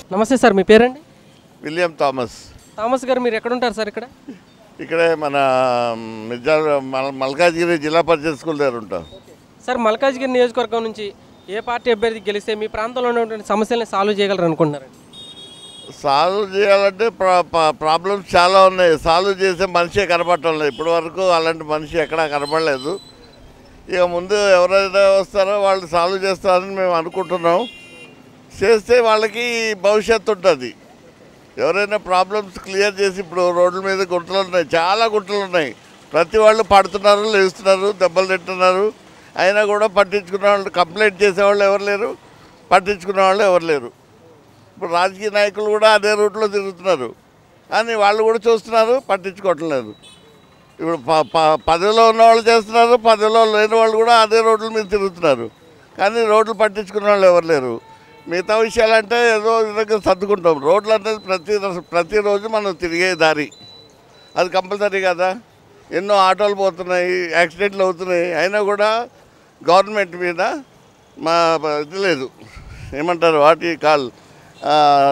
నమస్తే సార్ మీ పేరండి William Thomas Thomas గారు మీరు ఎక్కడ ఉంటారు సార్ ఇక్కడ ఇక్కడే మన మిర్జా మల్ మల్కాజ్గిరి జిల్లా పరిషత్ స్కూల్ దగ్గర ఉంటాం సార్ మల్కాజ్గిరి నియోజకవర్గం నుంచి ఏ పార్టీ అభ్యర్థి గెలిస్తే మీ ప్రాంతంలో ఉన్నటువంటి సమస్యల్ని సాల్వ్ చేయగలరు అనుకుంటున్నారండి సాల్వ్ చేయాలంటే ప్రా- ప్రా- ప్రాబ్లమ్స్ చాలా ఉన్నాయి సాల్వ్ చేసే మనిషే కనపడటం లేదు ఇప్పటి వరకు అలాంటి మనిషి ఎక్కడా కనపడలేదు ఇక ముందు ఎవరైనా వస్తారో వాళ్ళు సాల్వ్ చేస్తారని మేము అనుకుంటున్నాం చేస్తే వాళ్ళకి భవిష్యత్తు ఉంటుంది ఎవరైనా ప్రాబ్లమ్స్ క్లియర్ చేసి ఇప్పుడు రోడ్ల మీద గుంటలు ఉన్నాయి చాలా గుంటలు ఉన్నాయి ప్రతి వాళ్ళు పడుతున్నారు లేస్తున్నారు దెబ్బలు తింటున్నారు అయినా కూడా పట్టించుకునే వాళ్ళు కంప్లైంట్ చేసేవాళ్ళు ఎవరు లేరు పట్టించుకునే వాళ్ళు ఎవరు లేరు ఇప్పుడు రాజకీయ నాయకులు కూడా అదే రూట్లో తిరుగుతున్నారు కానీ వాళ్ళు కూడా చూస్తున్నారు పట్టించుకోవటం లేదు ఇప్పుడు ప ప- పదవిలో ఉన్న వాళ్ళు చేస్తున్నారు పదవిలో లేని వాళ్ళు కూడా అదే రోడ్ల మీద తిరుగుతున్నారు కానీ రోడ్లు పట్టించుకునే వాళ్ళు ఎవరు లేరు మిగతా విషయాలంటే ఏదో విధంగా సర్దుకుంటాం రోడ్లు అనేది ప్రతి ప్రతిరోజు మనం తిరిగే దారి అది కంపల్సరీ కదా ఎన్నో ఆటోలు పోతున్నాయి యాక్సిడెంట్లు అవుతున్నాయి అయినా కూడా గవర్నమెంట్ మీద మా ఇది లేదు ఏమంటారు వాటి కాల్ ఆ,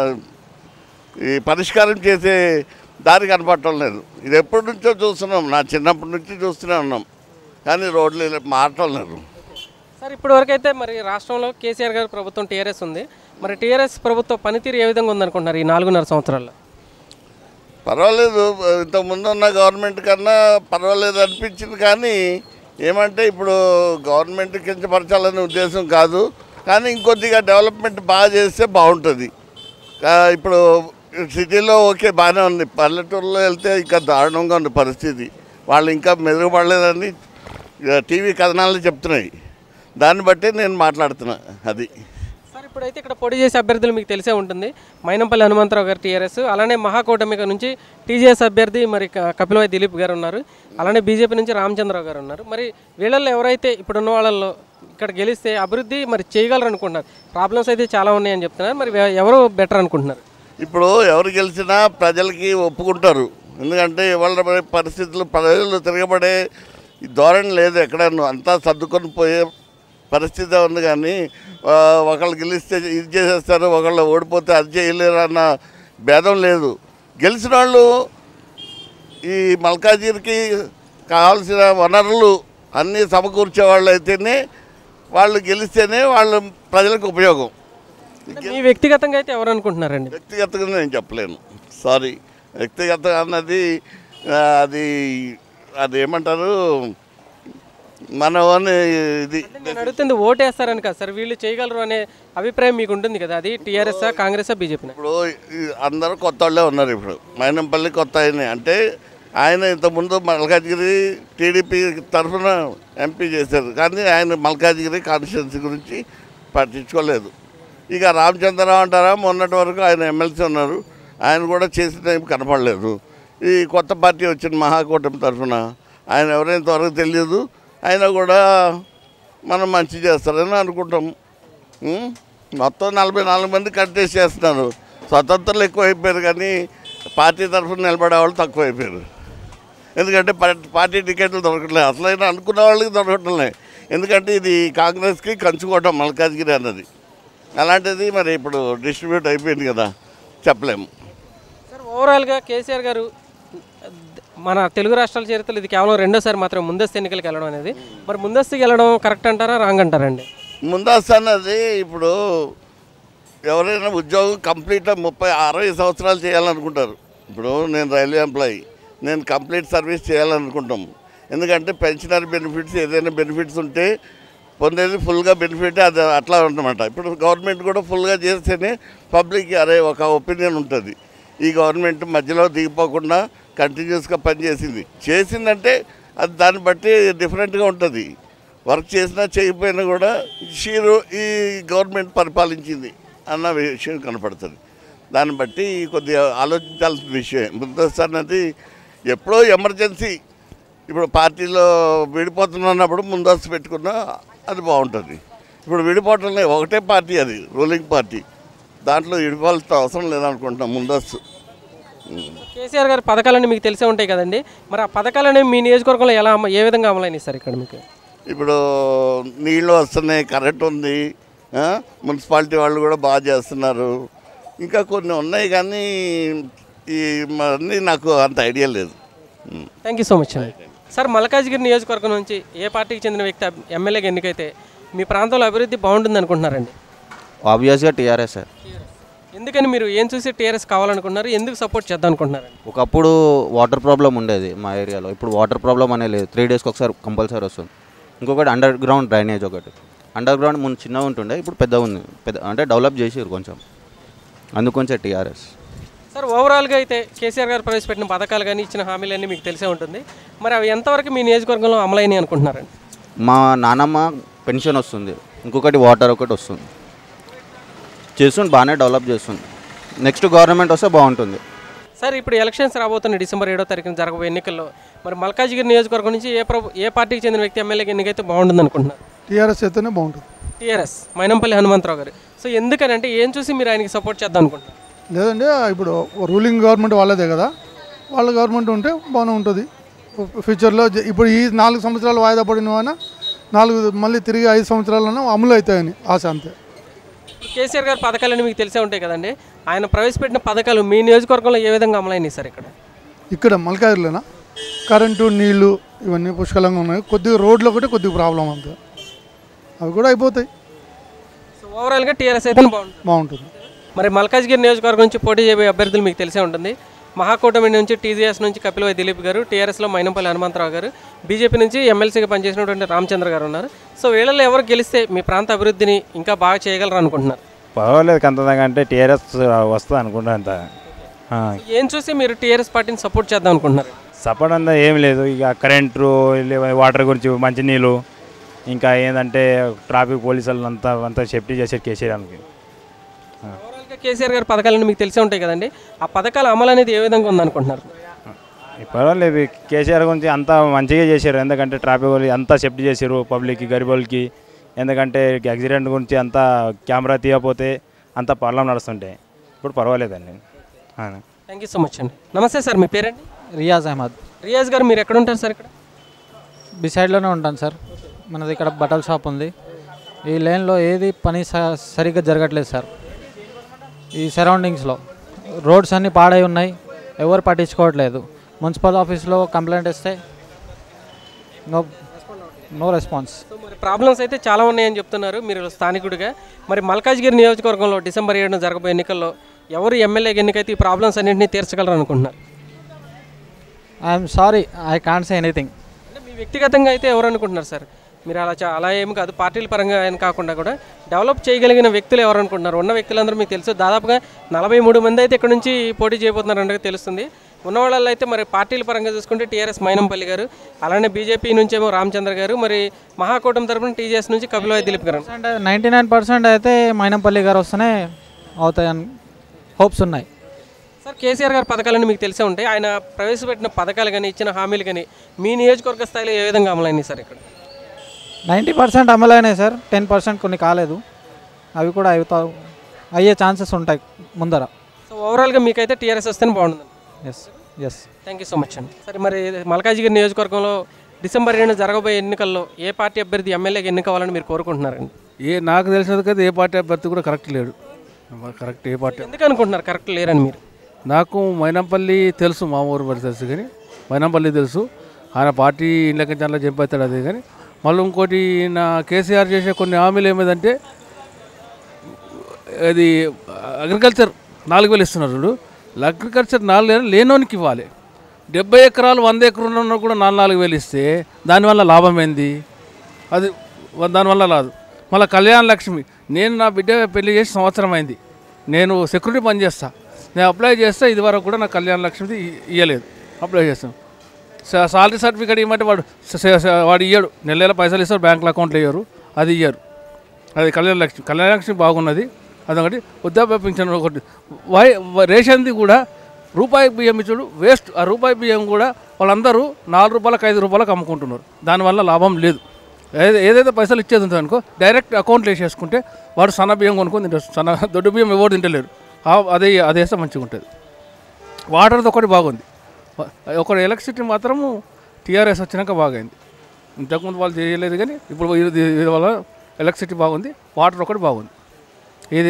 ఈ పరిష్కారం చేసే దారి కనపడటం లేదు ఇది ఎప్పటి నుంచో చూస్తున్నాం నా చిన్నప్పటి నుంచి చూస్తూనే ఉన్నాం కానీ రోడ్లు ఇలా మారటం లేదు సార్ ఇప్పటివరకు అయితే మరి రాష్ట్రంలో కేసీఆర్ గారి ప్రభుత్వం టీఆర్ఎస్ ఉంది మరి టీఆర్ఎస్ ప్రభుత్వ పనితీరు ఏ విధంగా ఉందనుకుంటున్నారు ఈ నాలుగున్నర సంవత్సరాల్లో పర్వాలేదు ఇంతకుముందు ఉన్న గవర్నమెంట్ కన్నా పర్వాలేదు అనిపించింది కానీ ఏమంటే ఇప్పుడు గవర్నమెంట్ కించపరచాలనే ఉద్దేశం కాదు కానీ ఇంకొద్దిగా డెవలప్మెంట్ బాగా చేస్తే బాగుంటుంది కా- ఇప్పుడు సిటీలో ఓకే బాగానే ఉంది పల్లెటూరులో వెళ్తే ఇంకా దారుణంగా ఉంది పరిస్థితి వాళ్ళు ఇంకా మెరుగుపడలేదని ఇక టీవీ కథనాలు చెప్తున్నాయి దాన్ని బట్టి నేను మాట్లాడుతున్నా అది సార్ ఇప్పుడైతే ఇక్కడ పోటీ చేసే అభ్యర్థులు మీకు తెలిసే ఉంటుంది మైనంపల్లి హనుమంతరావు గారు టీఆర్ఎస్ అలానే మహాకూటమి నుంచి టీజేఎస్ అభ్యర్థి మరి క- కపిలవాయి దిలీప్ గారు ఉన్నారు అలానే బీజేపీ నుంచి రామచంద్రరావు గారు ఉన్నారు మరి వీళ్ళల్లో ఎవరైతే ఇప్పుడున్న వాళ్ళల్లో ఇక్కడ గెలిస్తే అభివృద్ధి మరి చేయగలరు అనుకుంటున్నారు ప్రాబ్లమ్స్ అయితే చాలా ఉన్నాయని చెప్తున్నారు మరి ఎ- ఎవరు బెటర్ అనుకుంటున్నారు ఇప్పుడు ఎవరు గెలిచినా ప్రజలకి ఒప్పుకుంటారు ఎందుకంటే ఇవాళ మరి పరిస్థితులు ప్రజలు తిరగబడే ఈ ధోరణి లేదు ఎక్కడన్నా అంతా సర్దుకొని పోయే పరిస్థితి ఉంది కానీ ఆ, ఒకళ్ళు గెలిస్తే ఇది చేసేస్తారు ఒకళ్ళు ఓడిపోతే అది చేయలేరు అన్న భేదం లేదు గెలిచిన వాళ్ళు ఈ మల్కాజీరికి కావాల్సిన వనరులు అన్నీ సమకూర్చే వాళ్ళు అయితేనే వాళ్ళు గెలిస్తేనే వాళ్ళు ప్రజలకు ఉపయోగం అంటే మీ వ్యక్తిగతంగా అయితే ఎవరు అనుకుంటున్నారండి వ్యక్తిగతంగా నేను చెప్పలేను సారీ వ్యక్తిగతంగా అన్నది ఆ, అది అది ఏమంటారు మన ఓన్ ఇది నేను అడుగుతుంది ఓటేస్తారని కాదు సార్ వీళ్ళు చేయగలరు అనే అభిప్రాయం మీకు ఉంటుంది కదా అది టీఆర్ఎస్ఆ కాంగ్రెసా బీజేపీ ఇప్పుడు ఈ అందరూ కొత్త వాళ్ళే ఉన్నారు ఇప్పుడు మైనంపల్లి కొత్త ఆయన అంటే ఆయన ఇంతకుముందు మల్కాజ్గిరి టీడీపీ తరఫున ఎంపీ చేశారు కానీ ఆయన మల్కాజ్గిరి కాన్స్టిట్యున్సీ గురించి పట్టించుకోలేదు ఇక రామచంద్రరావు అంటారా మొన్నటి వరకు ఆయన ఎమ్మెల్సీ ఉన్నారు ఆయన కూడా చేసిన ఏం కనపడలేదు ఈ కొత్త పార్టీ వచ్చిన మహాకూటమి తరఫున ఆయన ఎవరైనా త్వరగా తెలియదు అయినా కూడా మనం మంచి చేస్తారని అనుకుంటాం ఉం? మొత్తం నలభై నాలుగు మంది కంటెస్ట్ చేస్తున్నారు స్వతంత్రులు ఎక్కువైపోయారు కానీ పార్టీ తరఫున నిలబడే వాళ్ళు తక్కువైపోయారు ఎందుకంటే పా- పార్టీ టికెట్లు దొరకట్లేదు అసలైన అనుకున్న వాళ్ళకి దొరకట్లేదు ఎందుకంటే ఇది కాంగ్రెస్కి కంచుకోవటం మల్కాజ్గిరి అన్నది అలాంటిది మరి ఇప్పుడు డిస్ట్రిబ్యూట్ అయిపోయింది కదా చెప్పలేము సార్ ఓవరాల్గా కేసీఆర్ గారు మన తెలుగు రాష్ట్రాల చరిత్రలో ఇది కేవలం రెండోసారి మాత్రం ముందస్తు ఎన్నికలకు వెళ్ళడం అనేది మరి ముందస్తుకి వెళ్ళడం కరెక్ట్ అంటారా రాంగ్ అంటారండి ముందస్తు అన్నది ఇప్పుడు ఎవరైనా ఉద్యోగం కంప్లీట్ ముప్పై అరవై సంవత్సరాలు చేయాలనుకుంటారు ఇప్పుడు నేను రైల్వే ఎంప్లాయీ నేను కంప్లీట్ సర్వీస్ చేయాలనుకుంటాం ఎందుకంటే పెన్షనరీ బెనిఫిట్స్ ఏదైనా బెనిఫిట్స్ ఉంటే పొందేది ఫుల్గా బెనిఫిట్ అది అట్లా ఉందన్నమాట ఇప్పుడు గవర్నమెంట్ కూడా ఫుల్గా చేస్తేనే పబ్లిక్ అరే ఒక ఒపీనియన్ ఉంటుంది ఈ గవర్నమెంట్ మధ్యలో దిగిపోకుండా కంటిన్యూస్గా పనిచేసింది చేసిందంటే అది దాన్ని బట్టి డిఫరెంట్గా ఉంటుంది వర్క్ చేసినా చేయకపోయినా కూడా షీరు ఈ గవర్నమెంట్ పరిపాలించింది అన్న విషయం కనపడుతుంది దాన్ని బట్టి కొద్దిగా ఆలోచించాల్సిన విషయం ముందస్తు అన్నది ఎప్పుడో ఎమర్జెన్సీ ఇప్పుడు పార్టీలో విడిపోతున్నప్పుడు ముందస్తు పెట్టుకున్నా అది బాగుంటుంది ఇప్పుడు విడిపోవటం ఒకటే పార్టీ అది రూలింగ్ పార్టీ దాంట్లో విడిపోవాల్సిన అవసరం లేదనుకుంటున్నాం ముందస్తు కేసీఆర్ గారి పథకాలన్నీ మీకు తెలిసే ఉంటాయి కదండి మరి ఆ పథకాలన్నీ మీ నియోజకవర్గంలో ఎలా అమ- ఏ విధంగా అమలైనాయి సార్ ఇక్కడ మీకు ఇప్పుడు నీళ్ళు వస్తున్నాయి కరెంట్ ఉంది ఆ? మున్సిపాలిటీ వాళ్ళు కూడా బాగా చేస్తున్నారు ఇంకా కొన్ని ఉన్నాయి కానీ ఈ అన్నీ నాకు అంత ఐడియా లేదు um. Thank you so much అండి సార్ మల్కాజ్గిరి నియోజకవర్గం నుంచి ఏ పార్టీకి చెందిన వ్యక్తి అబ్- ఎమ్మెల్యేగా ఎన్నికైతే మీ ప్రాంతంలో అభివృద్ధి బాగుంటుంది అనుకుంటున్నారండి ఆబ్వియస్గా టీఆర్ఎస్ సార్ ఎందుకని మీరు ఏం చూసి టీఆర్ఎస్ కావాలనుకుంటున్నారు ఎందుకు సపోర్ట్ చేద్దాం అనుకుంటున్నారండి ఒకప్పుడు వాటర్ ప్రాబ్లం ఉండేది మా ఏరియాలో ఇప్పుడు వాటర్ ప్రాబ్లం అనే లేదు త్రీ డేస్కి ఒకసారి కంపల్సరీ వస్తుంది ఇంకొకటి అండర్ గ్రౌండ్ డ్రైనేజ్ ఒకటి అండర్ గ్రౌండ్ ముందు చిన్నగా ఉంటుండే ఇప్పుడు పెద్దగా ఉంది పెద్ద అంటే డెవలప్ చేసారు కొంచెం అందుకొంచెం టీఆర్ఎస్ సార్ ఓవరాల్గా అయితే కేసీఆర్ గారు ప్రవేశపెట్టిన పథకాలు కానీ ఇచ్చిన హామీలన్నీ మీకు తెలిసే ఉంటుంది మరి అవి ఎంతవరకు మీ నియోజకవర్గంలో అమలైనాయి అనుకుంటున్నారండి మా నానమ్మ పెన్షన్ వస్తుంది ఇంకొకటి వాటర్ ఒకటి వస్తుంది చేస్తుంది బాగానే డెవలప్ చేస్తుంది నెక్స్ట్ గవర్నమెంట్ వస్తే బాగుంటుంది సార్ ఇప్పుడు ఎలక్షన్స్ రాబోతున్న డిసెంబర్ ఏడో తారీఖున జరగబోయే ఎన్నికల్లో మరి మల్కాజ్గిరి నియోజకవర్గం నుంచి ఏ ప్రభు ఏ పార్టీకి చెందిన వ్యక్తి ఎమ్మెల్యేకి ఎన్నికైతే బాగుంటుంది అనుకుంటున్నారు టీఆర్ఎస్ అయితేనే బాగుంటుంది టీఆర్ఎస్ మైనంపల్లి హనుమంతరావు గారు సో ఎందుకని అంటే ఏం చూసి మీరు ఆయనకి సపోర్ట్ చేద్దాం అనుకుంటున్నారు లేదంటే ఇప్పుడు రూలింగ్ గవర్నమెంట్ వాళ్ళదే కదా వాళ్ళ గవర్నమెంట్ ఉంటే బాగానే ఉంటుంది ఫ్యూచర్లో జ- ఇప్పుడు ఈ నాలుగు సంవత్సరాలు వాయిదా పడిన నాలుగు మళ్ళీ తిరిగి ఐదు సంవత్సరాలన్నా అమలు అవుతాయని ఆశ అంతే ఇప్పుడు కేసీఆర్ గారి పథకాలన్నీ మీకు తెలిసే ఉంటాయి కదండి ఆయన ప్రవేశపెట్టిన పథకాలు మీ నియోజకవర్గంలో ఏ విధంగా అమలైనాయి సార్ ఇక్కడ ఇక్కడ మల్కాజ్గిరిలోనా కరెంటు నీళ్లు ఇవన్నీ పుష్కలంగా ఉన్నాయి కొద్దిగా రోడ్లు ఒకటి కొద్దిగా ప్రాబ్లం అంతే అవి కూడా అయిపోతాయి సో ఓవరాల్గా టీఆర్ఎస్ అయితే బాగుంటుంది బాగుంటుంది మరి మల్కాజ్గిరి నియోజకవర్గం నుంచి పోటీ చేయబోయే అభ్యర్థులు మీకు తెలిసే ఉంటుంది మహాకూటమి నుంచి టీజీఎస్ నుంచి కపిలవై దిలీప్ గారు టీఆర్ఎస్లో మైనంపల్లి హనుమంతరావు గారు బీజేపీ నుంచి ఎమ్మెల్సీగా పనిచేసినటువంటి రామచంద్ర గారు ఉన్నారు సో వీళ్ళలో ఎవరు గెలిస్తే మీ ప్రాంత అభివృద్ధిని ఇంకా బాగా చేయగలరు అనుకుంటున్నారు పర్వాలేదు కంతదాకా అంటే టీఆర్ఎస్ వస్తుంది అనుకుంటా అంత ఏం చూసి మీరు టీఆర్ఎస్ పార్టీని సపోర్ట్ చేద్దాం అనుకుంటున్నారు సపోర్ట్ అంతా ఏం లేదు ఇక కరెంటు లే- వాటర్ గురించి మంచినీళ్ళు ఇంకా ఏంటంటే ట్రాఫిక్ పోలీసులు అంతా అంతా సేఫ్టీ చేసేది కేసీఆర్కి ఓవరాల్గా కేసీఆర్ గారి పథకాలన్నీ మీకు తెలిసే ఉంటాయి కదండి ఆ పథకాల అమలు అనేది ఏ విధంగా ఉందనుకుంటున్నారు పర్వాలేదు కేసీఆర్ గురించి అంతా మంచిగా చేశారు ఎందుకంటే ట్రాఫిక్ వాళ్ళు అంతా సేఫ్టీ చేశారు పబ్లిక్కి గరీబ్ వాళ్ళకి ఎందుకంటే యాక్సిడెంట్ గురించి అంతా కెమెరా తీయకపోతే అంతా పర్లం నడుస్తుంటాయి ఇప్పుడు పర్వాలేదండి ఆ. థ్యాంక్ యూ సో మచ్ అండి నమస్తే సార్ మీ పేరండి రియాజ్ అహ్మద్ రియాజ్ గారు మీరు ఎక్కడ ఉంటారు సార్ ఇక్కడ బిసైడ్లోనే ఉంటాను సార్ మనది ఇక్కడ బట్టల షాప్ ఉంది ఈ లైన్లో ఏది పని స- సరిగ్గా జరగట్లేదు సార్ ఈ సరౌండింగ్స్లో రోడ్స్ అన్నీ పాడై ఉన్నాయి ఎవరు పట్టించుకోవట్లేదు మున్సిపల్ ఆఫీస్లో కంప్లైంట్ ఇస్తే నో నో రెస్పాన్స్ సో మరి ప్రాబ్లమ్స్ అయితే చాలా ఉన్నాయని చెప్తున్నారు మీరు స్థానికుడిగా మరి మల్కాజ్గిరి నియోజకవర్గంలో డిసెంబర్ ఏడున జరగబోయే ఎన్నికల్లో ఎవరు ఎమ్మెల్యే ఎన్నికైతే ఈ ప్రాబ్లమ్స్ అన్నింటినీ తీర్చగలరు అనుకుంటున్నారు I'm sorry I can't say anything అంటే మీ వ్యక్తిగతంగా అయితే ఎవరు అనుకుంటున్నారు సార్ మీరు అలా చా- అలా ఏమి కాదు పార్టీల పరంగా ఆయన కాకుండా కూడా డెవలప్ చేయగలిగిన వ్యక్తులు ఎవరు అనుకుంటున్నారు ఉన్న వ్యక్తులందరూ మీకు తెలుసు దాదాపుగా నలభై మూడు మంది అయితే ఇక్కడ నుంచి పోటీ చేయబోతున్నారు అంటే తెలుస్తుంది ఉన్న వాళ్ళల్లో అయితే మరి పార్టీల పరంగా చూసుకుంటే టీఆర్ఎస్ మైనంపల్లి గారు అలానే బీజేపీ నుంచేమో రామచంద్ర గారు మరి మహాకూటమి తరపున టీజేఎస్ నుంచి కపిలవాయి దిలీప్ గారు నైంటీ నైన్ పర్సెంట్ అయితే మైనంపల్లి గారు వస్తేనే అవుతాయని హోప్స్ ఉన్నాయి సార్ కేసీఆర్ గారి పథకాలన్నీ మీకు తెలిసే ఉంటాయి ఆయన ప్రవేశపెట్టిన పథకాలు కానీ ఇచ్చిన హామీలు కానీ మీ నియోజకవర్గ స్థాయిలో ఏ విధంగా అమలైనాయి సార్ ఇక్కడ నైంటీ పర్సెంట్ అమలైనాయి సార్ టెన్ పర్సెంట్ కొన్ని కాలేదు అవి కూడా అవుతా అయ్యే ఛాన్సెస్ ఉంటాయి ముందర సో ఓవరాల్గా మీకైతే టీఆర్ఎస్ వస్తేనే బాగుంటుంది yes yes thank you so much అండి సరే మరి మల్కాజిగిరి నియోజకవర్గంలో డిసెంబర్ ఏడున జరగబోయే ఎన్నికల్లో ఏ పార్టీ అభ్యర్థి ఎమ్మెల్యేకి ఎన్నుకోవాలని మీరు కోరుకుంటున్నారండి ఏ నాకు తెలిసినది ఏ పార్టీ అభ్యర్థి కూడా కరెక్ట్ లేడు కరెక్ట్ ఏ పార్టీ ఎందుకు అనుకుంటున్నారు కరెక్ట్ లేరని మీరు నాకు మైనంపల్లి తెలుసు మా ఊరు బడి తెలుసు కానీ మైనంపల్లి తెలుసు ఆయన పార్టీ ఇండ్లకి దాంట్లో చంపేస్తాడు అది కానీ మళ్ళీ ఇంకోటి నా కేసీఆర్ చేసే కొన్ని హామీలు ఏమిటంటే అది అగ్రికల్చర్ నాలుగు వేలు ఇస్తున్నారు చూడు అగ్రికల్చర్ నాలుగు వేలు లేనోనికి ఇవ్వాలి డెబ్బై ఎకరాలు వంద ఎకరాలు ఉన్న కూడా నాలుగు నాలుగు వేలు ఇస్తే దానివల్ల లాభం ఏంది అది వ- దానివల్ల రాదు మళ్ళీ కళ్యాణ లక్ష్మి నేను నా బిడ్డ పెళ్లి చేసి సంవత్సరం అయింది నేను సెక్యూరిటీ పని చేస్తా నేను అప్లై చేస్తే ఇది వరకు కూడా నాకు కళ్యాణ లక్ష్మి ఇ- ఇయ్యలేదు అప్లై చేస్తాను సా- సాలరీ సర్టిఫికేట్ ఇవ్వమంటే వాడు స- స- స- వాడు ఇయ్యడు నెల నెల పైసలు ఇస్తారు బ్యాంకులో అకౌంట్లో ఇయ్యరు అది ఇయ్యరు అది కళ్యాణ లక్ష్మి కళ్యాణ లక్ష్మి బాగున్నది అదొకటి వృద్ధాప్య పింఛన్ ఒకటి వై వ- రేషన్ది కూడా రూపాయి బియ్యం ఇచ్చుడు వేస్ట్ ఆ రూపాయి బియ్యం కూడా వాళ్ళందరూ నాలుగు రూపాయలకు ఐదు రూపాయలకు అమ్ముకుంటున్నారు దానివల్ల లాభం లేదు ఏది ఏదైతే పైసలు ఇచ్చేది ఉంటుంది అనుకో డైరెక్ట్ అకౌంట్లో వేసేసుకుంటే వాడు సన్న బియ్యం కొనుక్కొని తింటారు సన్న దొడ్డు బియ్యం ఎవరు తింటలేరు ఆ- అదే అది వేస్తే మంచిగా ఉంటుంది వాటర్ది ఒకటి బాగుంది ఒక ఎలక్ట్రిసిటీ మాత్రము టీఆర్ఎస్ వచ్చినాక బాగైంది ఇంతకుముందు వాళ్ళు చేయలేదు కానీ ఇప్పుడు ఇది ఇది వల్ల ఎలక్ట్రిసిటీ బాగుంది వాటర్ ఒకటి బాగుంది ఇది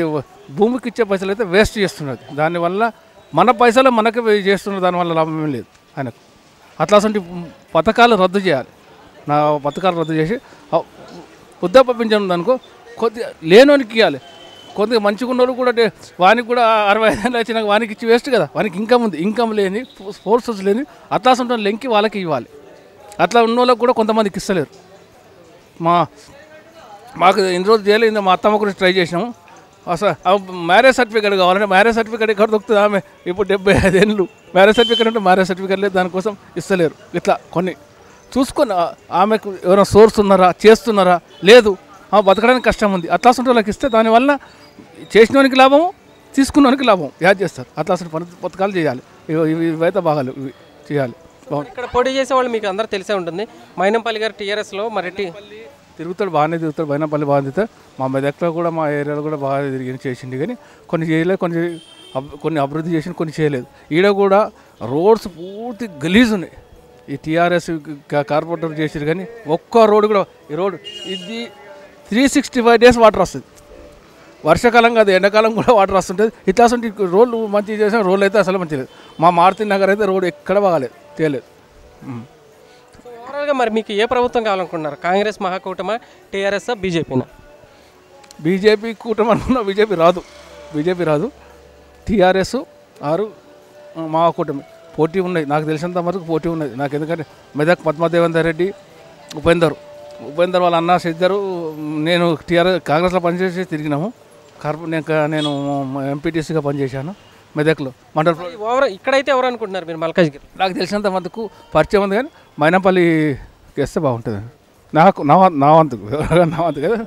భూమికి ఇచ్చే పైసలు అయితే వేస్ట్ చేస్తున్నది దానివల్ల మన పైసలు మనకే వే- చేస్తున్న దానివల్ల లాభం ఏం లేదు ఆయనకు అట్లా అసలు పథకాలు రద్దు చేయాలి నా పథకాలు రద్దు చేసి ఆ వృద్ధాప్య పింఛన్ ఉందనుకో కొద్దిగా లేనోనికి ఇవ్వాలి కొద్దిగా మంచిగా ఉన్నోడు కూడా డే- వానికి కూడా అరవై ఐదు ఏళ్ళు వచ్చినాక వానికి ఇచ్చి వేస్ట్ కదా వానికి ఇన్కమ్ ఉంది ఇన్కమ్ లేని ఫోర్సెస్ లేని అట్లా అసలు లెంకి వాళ్ళకి ఇవ్వాలి అట్లా ఉన్న వాళ్ళకి కూడా కొంతమందికి ఇస్తలేరు మా మాకు ఇన్ని రోజులు చేయలేదు మా అత్తమ్మ గురించి ట్రై చేసినాము అసలు ఆ మ్యారేజ్ సర్టిఫికేట్ కావాలంటే మ్యారేజ్ సర్టిఫికేట్ ఎక్కడ దొరుకుతుంది ఆమె ఇప్పుడు డెబ్బై ఐదు ఏళ్ళు మ్యారేజ్ సర్టిఫికేట్ అంటే మ్యారేజ్ సర్టిఫికేట్ లేదు దానికోసం ఇస్తలేరు ఇట్లా కొన్ని చూసుకొని ఆ- ఆమెకు ఎవరైనా సోర్స్ ఉన్నారా చేస్తున్నారా లేదు ఆ బతకడానికి కష్టం ఉంది అట్లా అసలు వాళ్ళకి ఇస్తే దానివల్ల చేసినోనికి లాభము తీసుకున్నోనికి లాభం యాడ్ చేస్తారు అట్లా అసలు పని పథకాలు చేయాలి ఇవి ఇవి ఇవైతే బాగాలి ఇవి చేయాలి బాగుంది ఇక్కడ పోటీ చేసే వాళ్ళు మీకు అందరూ తెలిసే ఉంటుంది మైనంపల్లి గారు టీఆర్ఎస్లో మరి టీ తిరుగుతాడు బాగానే తిరుగుతాడు బైనపల్లి బాగా తిరుగుతాడు మా మెదక్లో కూడా మా ఏరియాలో కూడా బాగా తిరిగి చేసిండు కానీ కొన్ని చేయలేదు కొన్ని అబ్- కొన్ని అభివృద్ధి చేసిన కొన్ని చేయలేదు ఈడ కూడా రోడ్స్ పూర్తి గలీజ్ ఉన్నాయి ఈ టీఆర్ఎస్ కార్పొరేటర్ చేసారు కానీ ఒక్క రోడ్డు కూడా ఈ రోడ్ ఇది three sixty five days water వస్తుంది వర్షాకాలం కాదు ఎండాకాలం కూడా వాటర్ వస్తుంటుంది ఇట్లా అసలు రోడ్లు మంచిగా చేసిన రోడ్లు అయితే అసలు మంచిగా లేదు మా మారుతి నగర్ అయితే రోడ్ ఎక్కడ బాగాలేదు తేలేదు ఉమ్. సో ఓవరాల్గా మరి మీకు ఏ ప్రభుత్వం కావాలనుకుంటున్నారు కాంగ్రెస్ మహాకూటమా టీఆర్ఎస్ బీజేపీనా బీజేపీ కూటమి అనుకున్న బీజేపీ రాదు బీజేపీ రాదు టీఆర్ఎస్ ఆరు ఆ, మా కూటమి పోటీ ఉన్నాయి నాకు తెలిసినంత వరకు పోటీ ఉన్నది నాకు ఎందుకంటే మెదక్ పద్మదేవేందర్ రెడ్డి ఉపేందర్ ఉపేందర్ వాళ్ళ అన్న ఇద్దరు నేను టీఆర్ఎస్ కాంగ్రెస్లో పనిచేసి తిరిగినాము కార్పొ నేను క- నేను ఎంపీటీసీగా పనిచేశాను మెదక్లో మండల ప్ర- ఓవర్ ఇక్కడైతే ఎవరు అనుకుంటున్నారు మీరు మల్కాజ్గిరి నాకు తెలిసినంత మందికి పరిచయం ఉంది కానీ మైనపల్లి వేస్తే బాగుంటుంది నాకు నా వం- నా వంతు నా వంతు కదా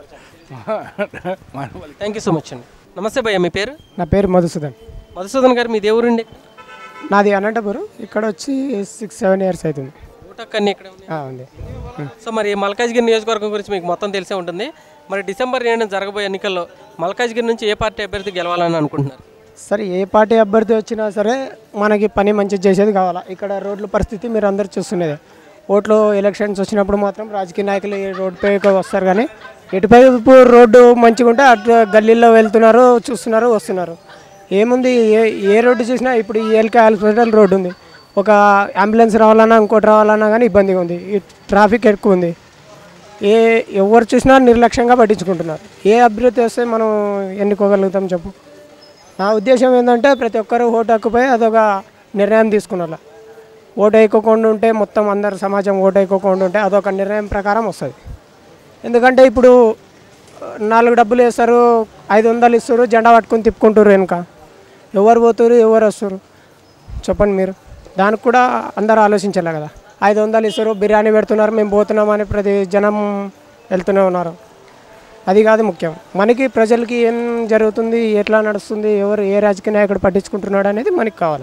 Mainapalli thank you so much అండి నమస్తే భయ్య మీ పేరు నా పేరు మధుసూదన్ మధుసూదన్ గారు మీ దేవురండి నాది అనంతపురం ఇక్కడ వచ్చి సిక్స్ సెవెన్ ఇయర్స్ అవుతుంది ఓటక్ అన్ని ఇక్కడ ఉన్నాయి ఆ, ఉంది సో మరి మల్కాజ్గిరి నియోజకవర్గం గురించి మీకు మొత్తం తెలిసే ఉంటుంది మరి డిసెంబర్ ఏడున జరగబోయే ఎన్నికల్లో మల్కాజ్గిరి నుంచి ఏ పార్టీ అభ్యర్థి గెలవాలని అనుకుంటున్నారు సరే ఏ పార్టీ అభ్యర్థి వచ్చినా సరే మనకి పని మంచిగా చేసేది కావాలా ఇక్కడ రోడ్ల పరిస్థితి మీరు అందరు చూస్తున్నదే ఓట్లు ఎలక్షన్స్ వచ్చినప్పుడు మాత్రం రాజకీయ నాయకులు ఈ రోడ్డుపై వస్తారు కానీ ఇటువైపు రోడ్డు మంచిగా ఉంటే అటు గల్లీల్లో వెళ్తున్నారు చూస్తున్నారు వస్తున్నారు ఏముంది ఏ ఏ రోడ్డు చూసినా ఇప్పుడు ఈ ఎల్కే హాస్పిటల్ రోడ్డు ఉంది ఒక అంబులెన్స్ రావాలన్నా ఇంకోటి రావాలన్నా కానీ ఇబ్బందిగా ఉంది ఈ ట్రాఫిక్ ఎక్కువ ఉంది ఏ ఎవరు చూసినా నిర్లక్ష్యంగా పట్టించుకుంటున్నారు ఏ అభివృద్ధి వస్తే మనం ఎన్నుకోగలుగుతాం చెప్పు నా ఉద్దేశం ఏంటంటే ప్రతి ఒక్కరు ఓటు హక్కుపై అదొక నిర్ణయం తీసుకున్నారు ఓటు వేయకోకుండా ఉంటే మొత్తం అందరు సమాజం ఓటు వేయకోకుండా ఉంటే అదొక నిర్ణయం ప్రకారం వస్తుంది ఎందుకంటే ఇప్పుడు ఆ, నాలుగు డబ్బులు వేస్తారు ఐదు వందలు ఇస్తారు జెండా పట్టుకొని తిప్పుకుంటారు వెనుక ఎవరు పోతారు ఎవరు వస్తారు చెప్పండి మీరు దానికి కూడా అందరూ ఆలోచించాలి కదా ఐదు వందలు ఇస్తారు బిర్యానీ పెడుతున్నారు మేము పోతున్నామని ప్రతి జనం వెళ్తూనే ఉన్నారు అది కాదు ముఖ్యం మనకి ప్రజలకి ఏం జరుగుతుంది ఎట్లా నడుస్తుంది ఎవరు ఏ రాజకీయ నాయకుడు పట్టించుకుంటున్నాడు అనేది మనకి కావాలి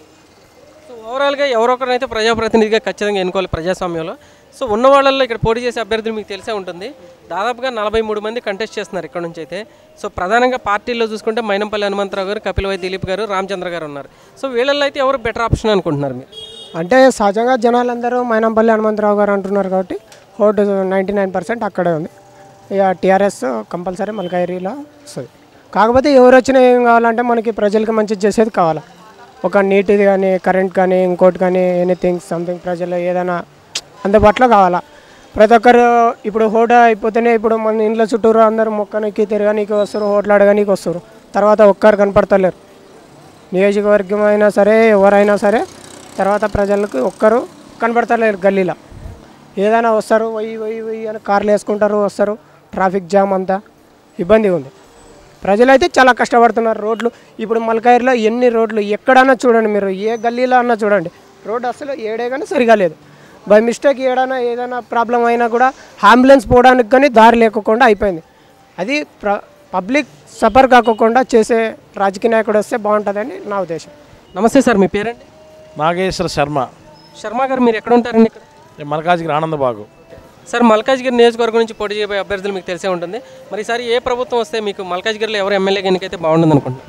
సో ఓవరాల్గా ఎవరో ఒకరినైతే ప్రజాప్రతినిధిగా ఖచ్చితంగా ఎన్నుకోవాలి ప్రజాస్వామ్యంలో సో ఉన్న వాళ్ళల్లో ఇక్కడ పోటీ చేసే అభ్యర్థులు మీకు తెలిసే ఉంటుంది దాదాపుగా నలభై మూడు మంది కంటెస్ట్ చేస్తున్నారు ఇక్కడ నుంచి అయితే సో ప్రధానంగా పార్టీల్లో చూసుకుంటే మైనంపల్లి హనుమంతరావు గారు కపిలవై దిలీప్ గారు రామచంద్ర గారు ఉన్నారు సో వీళ్ళల్లో అయితే ఎవరు బెటర్ ఆప్షన్ అనుకుంటున్నారు మీరు అంటే సహజంగా జనాలందరూ మైనంపల్లి హనుమంతరావు గారు అంటున్నారు కాబట్టి ఓటు నైంటీ నైన్ పర్సెంట్ అక్కడే ఉంది ఇక టీఆర్ఎస్ కంపల్సరీ మల్కాయిరీలో వస్తుంది కాకపోతే ఎవరు వచ్చినా ఏం కావాలంటే మనకి ప్రజలకి మంచి చేసేది కావాలా ఒక నీటిది కానీ కరెంట్ కానీ ఇంకోటి కానీ ఎనీథింగ్ సంథింగ్ ప్రజలు ఏదైనా అందుబాటులో కావాలా ప్రతి ఒక్కరు ఇప్పుడు హోటా అయిపోతేనే ఇప్పుడు మన ఇంట్లో చుట్టూరు అందరూ మొక్కనికి తిరగనీకి వస్తారు హోటల్ అడగనీకి వస్తారు తర్వాత ఒక్కరు కనపడతలేరు నియోజకవర్గం అయినా సరే ఎవరైనా సరే తర్వాత ప్రజలకు ఒక్కరు కనబడతలేరు గల్లీలో ఏదైనా వస్తారు వయ్యి వయ్యి వయ్యి అని కార్లు వేసుకుంటారు వస్తారు ట్రాఫిక్ జామ్ అంతా ఇబ్బందిగా ఉంది ప్రజలైతే చాలా కష్టపడుతున్నారు రోడ్లు ఇప్పుడు మల్కాయిర్లో ఎన్ని రోడ్లు ఎక్కడైనా చూడండి మీరు ఏ గల్లీలో అన్నా చూడండి రోడ్డు అసలు ఏడే కానీ సరిగా లేదు బై మిస్టేక్ ఏడైనా ఏదైనా ప్రాబ్లం అయినా కూడా అంబులెన్స్ పోవడానికి కానీ దారి లేకుండా అయిపోయింది అది ప్ర పబ్లిక్ సఫర్ కాకుండా చేసే రాజకీయ నాయకుడు వస్తే బాగుంటుందని నా ఉద్దేశం నమస్తే సార్ మీ పేరండి నాగేశ్వర శర్మ శర్మ గారు మీరు ఎక్కడ ఉంటారండి ఇక్కడ ఈ మల్కాజ్గిరి ఆనందబాగు సార్ మల్కాజ్గిరి నియోజకవర్గం నుంచి పోటీ చేయబోయే అభ్యర్థులు మీకు తెలిసే ఉంటుంది మరి ఈసారి ఏ ప్రభుత్వం వస్తే మీకు మల్కాజ్గిరిలో ఎవరు ఎమ్మెల్యే ఎన్నికైతే బాగుంటుంది అనుకుంటున్నారు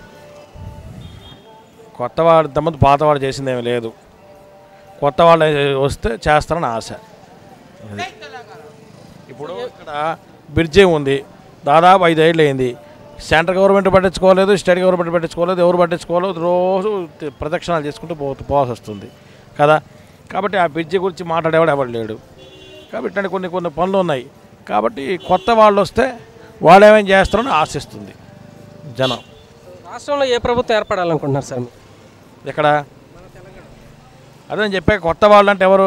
కొత్తవాడు తమ్మది పాతవాడు చేసిందేమీ లేదు కొత్త వాళ్ళు వస్తే చేస్తారని ఆశ అది. ఇప్పుడు ఇక్కడ బ్రిడ్జి ఉంది దాదాపు ఐదేళ్ళు అయింది సెంట్రల్ గవర్నమెంట్ పట్టించుకోలేదు స్టేట్ గవర్నమెంట్ పట్టించుకోలేదు ఎవరు పట్టించుకోలేదు రోజు తి- ప్రదక్షిణాలు చేసుకుంటూ పో పోవాల్సి వస్తుంది కదా కాబట్టి ఆ బ్రిడ్జి గురించి మాట్లాడేవాడు ఎవడు లేడు కాబట్టి ఇట్లాంటి కొన్ని కొన్ని పనులు ఉన్నాయి కాబట్టి కొత్త వాళ్ళు వస్తే వాళ్ళు ఏమేం చేస్తారని ఆశిస్తుంది జనం రాష్ట్రంలో ఏ ప్రభుత్వం ఏర్పడాలనుకుంటున్నారు సార్ మీరు ఎక్కడ అదే నేను చెప్పే కొత్త వాళ్ళు అంటే ఎవరు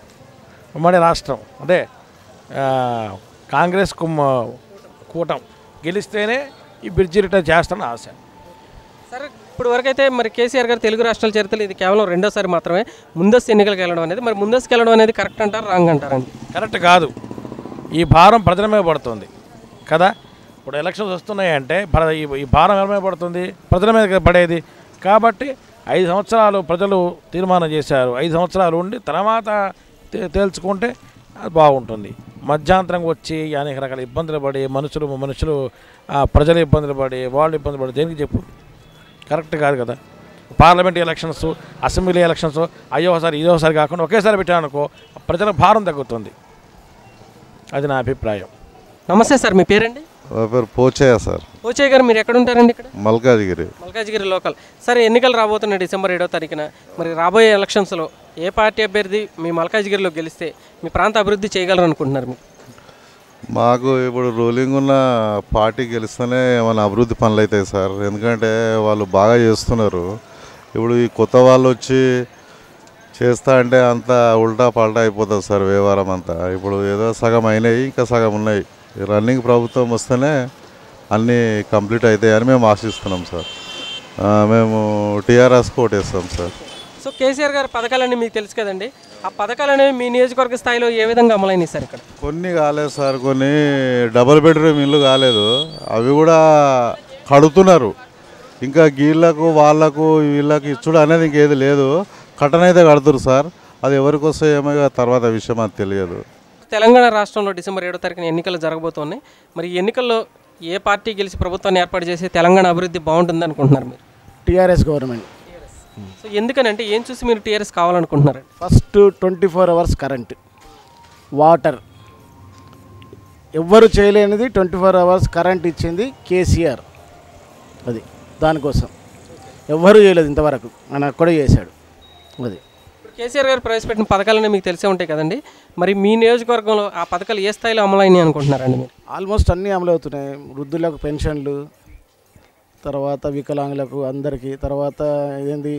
ఉమ్మడి రాష్ట్రం అదే ఆ, కాంగ్రెస్ కుమ్మ కూటం గెలిస్తేనే ఈ బ్రిడ్జి రిటర్న్ చేస్తానని ఆశ సరే ఇప్పుడు వరకైతే మరి కేసీఆర్ గారు తెలుగు రాష్ట్రాల చరిత్రలో ఇది కేవలం రెండోసారి మాత్రమే ముందస్తు ఎన్నికలకు వెళ్ళడం అనేది మరి ముందస్తుకు వెళ్ళడం అనేది కరెక్ట్ అంటారు రాంగ్ అంటారండి కరెక్ట్ కాదు ఈ భారం ప్రజల మీద పడుతుంది కదా ఇప్పుడు ఎలక్షన్స్ వస్తున్నాయంటే ప్ర- ఈ ఈ భారం ఎవరి మీద పడుతుంది ప్రజల మీద కదా పడేది కాబట్టి ఐదు సంవత్సరాలు ప్రజలు తీర్మానం చేశారు ఐదు సంవత్సరాలు ఉండి తర్వాత తే- తేల్చుకుంటే అది బాగుంటుంది మధ్యాంతరం వచ్చి అనేక రకాల ఇబ్బందులు పడి మనుషులు మనుషులు ఆ, ప్రజలు ఇబ్బందులు పడి వాళ్ళు ఇబ్బందులు పడి దేనికి చెప్పు కరెక్ట్ కాదు కదా పార్లమెంట్ ఎలక్షన్స్ అసెంబ్లీ ఎలక్షన్స్ అయ్యోసారి ఇదోసారి కాకుండా ఒకేసారి పెట్టానుకో ప్రజల భారం తగ్గుతుంది అది నా అభిప్రాయం నమస్తే సార్ మీ పేరండి నా పేరు పోచయ్య సార్ ఓచయ్య గారు మీరు ఎక్కడ ఉంటారండి ఇక్కడ మల్కాజ్గిరి మల్కాజ్గిరి లోకల్ సరే ఎన్నికలు రాబోతున్నాయి డిసెంబర్ ఏడో తారీఖున మరి రాబోయే ఎలక్షన్స్లో ఏ పార్టీ అభ్యర్థి మీ మల్కాజ్గిరిలో గెలిస్తే మీ ప్రాంత అభివృద్ధి చేయగలరు అనుకుంటున్నారు మీరు మాకు ఇప్పుడు రూలింగ్ ఉన్న పార్టీ గెలిస్తేనే ఏమైనా అభివృద్ధి పనులు అవుతాయి సార్ ఎందుకంటే వాళ్ళు బాగా చేస్తున్నారు ఇప్పుడు ఈ కొత్త వాళ్ళు వచ్చి చేస్తా అంటే అంతా ఉల్టా పల్టా అయిపోతుంది సార్ వ్యవహారం అంతా ఇప్పుడు ఏదో సగం అయినాయి ఇంకా సగం ఉన్నాయి ఈ రన్నింగ్ ప్రభుత్వం వస్తేనే అన్నీ కంప్లీట్ అవుతాయని మేము ఆశిస్తున్నాం సార్ ఆ, మేము టీఆర్ఎస్ కోటేస్తాం సార్ సో కేసీఆర్ గారి పథకాలన్నీ మీకు తెలుసు కదండి ఆ పథకాలు అనేవి మీ నియోజకవర్గ స్థాయిలో ఏ విధంగా అమలైనాయి సార్ ఇక్కడ కొన్ని కాలేదు సార్ కొన్ని డబుల్ బెడ్రూమ్ ఇల్లు కాలేదు అవి కూడా కడుతున్నారు ఇంకా గీళ్ళకు వాళ్ళకు వీళ్ళకి ఇచ్చుడు అనేది ఇంకేది లేదు కట్టనైతే కడుతురు సార్ అది ఎవరికి వస్తే ఏమో ఇక తర్వాత విషయం అది తెలియదు తెలంగాణ రాష్ట్రంలో డిసెంబర్ ఏడో తారీఖున ఎన్నికలు జరగబోతున్నాయి మరి ఈ ఎన్నికల్లో ఏ పార్టీ గెలిచి ప్రభుత్వాన్ని ఏర్పాటు చేసి తెలంగాణ అభివృద్ధి బాగుంటుంది అనుకుంటున్నారు మీరు టీఆర్ఎస్ గవర్నమెంట్ సో ఎందుకని అంటే ఏం చూసి మీరు టీఆర్ఎస్ కావాలనుకుంటున్నారు first twenty four hours current water ఎవ్వరు చేయలేనిది ట్వంటీ ఫోర్ అవర్స్ కరెంట్ ఇచ్చింది కేసీఆర్ అది దానికోసం ఎవ్వరు చేయలేదు ఇంతవరకు ఆయన కూడా చేశాడు అది ఇప్పుడు కేసీఆర్ గారు ప్రవేశపెట్టిన పథకాలన్నీ మీకు తెలిసే ఉంటాయి కదండి మరి మీ నియోజకవర్గంలో ఆ పథకాలు ఏ స్థాయిలో అమలైనాయి అనుకుంటున్నారండి మీరు ఆల్మోస్ట్ అన్నీ అమలు అవుతున్నాయి వృద్ధులకు పెన్షన్లు తర్వాత వికలాంగులకు అందరికీ తర్వాత ఇదేంది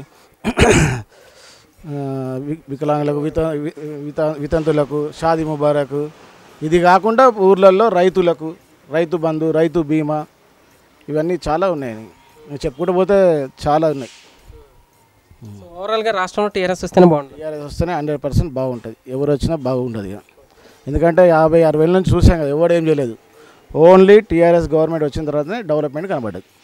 ఆ, వి- వికలాంగులకు విత వి- విత వితంతులకు షాది ముబారకు ఇది కాకుండా ఊర్లలో రైతులకు రైతు బంధు రైతు బీమా ఇవన్నీ చాలా ఉన్నాయి నేను చెప్పుకుంటూ పోతే చాలా ఉన్నాయి సో ఓవరాల్గా రాష్ట్రంలో టీఆర్ఎస్ వస్తేనే బాగుంటుంది టీఆర్ఎస్ వస్తేనే హండ్రెడ్ పర్సెంట్ బాగుంటుంది ఎవరు వచ్చినా బాగుంటుంది ఇక ఎందుకంటే యాభై అరవై ఏళ్ళ నుంచి చూసాం కదా ఎవడు ఏం చేయలేదు ఓన్లీ టీఆర్ఎస్ గవర్నమెంట్ వచ్చిన తర్వాతనే డెవలప్మెంట్ కనబడ్డది